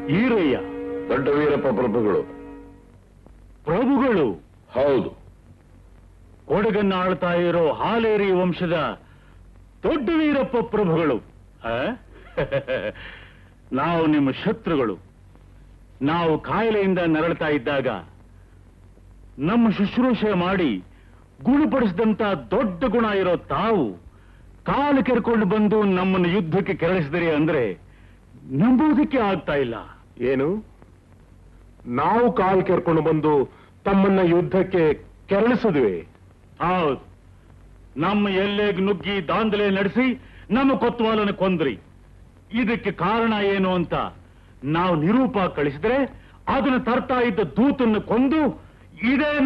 ಈರಯ್ಯ ದೊಡ್ಡ ವೀರಪ್ಪ ಪ್ರಭುಗಳು ಪ್ರಭುಗಳು ಹೌದು ಕೊಡಗನ್ನ ಆಳ್ತಾ ಇರೋ ಹಾಲೇರಿ ವಂಶದ ದೊಡ್ಡ ವೀರಪ್ಪ ಪ್ರಭುಗಳು ಆ? ನಾವು ನಿಮ್ಮ ಶತ್ರುಗಳು ನಾವು ಕಾಯಿಲೆಯಿಂದ ನರಳ್ತಾ ಇದ್ದಾಗ ನಮ್ಮ ಶುಶ್ರೂಷೆ ಮಾಡಿ ಗುಣಪಡಿಸಿದಂತ ದೊಡ್ಡ ಗುಣ ಇರೋ ತಾವು ಕಾಲು ಕೆರ್ಕೊಂಡು ಬಂದು ನಮ್ಮನ್ನು ಯುದ್ಧಕ್ಕೆ ಕೆರಳಿಸಿದ್ರಿ ಅಂದ್ರೆ ನಂಬೋದಕ್ಕೆ ಆಗ್ತಾ ಇಲ್ಲ ಏನು ನಾವು ಕಾಲ್ ಕೆರ್ಕೊಂಡು ಬಂದು ತಮ್ಮನ್ನ ಯುದ್ಧಕ್ಕೆ ಕೆರಳಿಸಿದ್ವಿ ಹೌದು ನಮ್ಮ ಎಲ್ಲೆಗ್ ನುಗ್ಗಿ ದಾಂಧಲೆ ನಡೆಸಿ ನಮ್ಮ ಕೊತ್ವಾಲನ ಕೊಂದ್ರಿ ಇದಕ್ಕೆ ಕಾರಣ ಏನು ಅಂತ ನಾವು ನಿರೂಪ ಕಳಿಸಿದ್ರೆ ಅದನ್ನು ತರ್ತಾ ಇದ್ದ ದೂತನ್ನು ಕೊಂದು ಇದೇ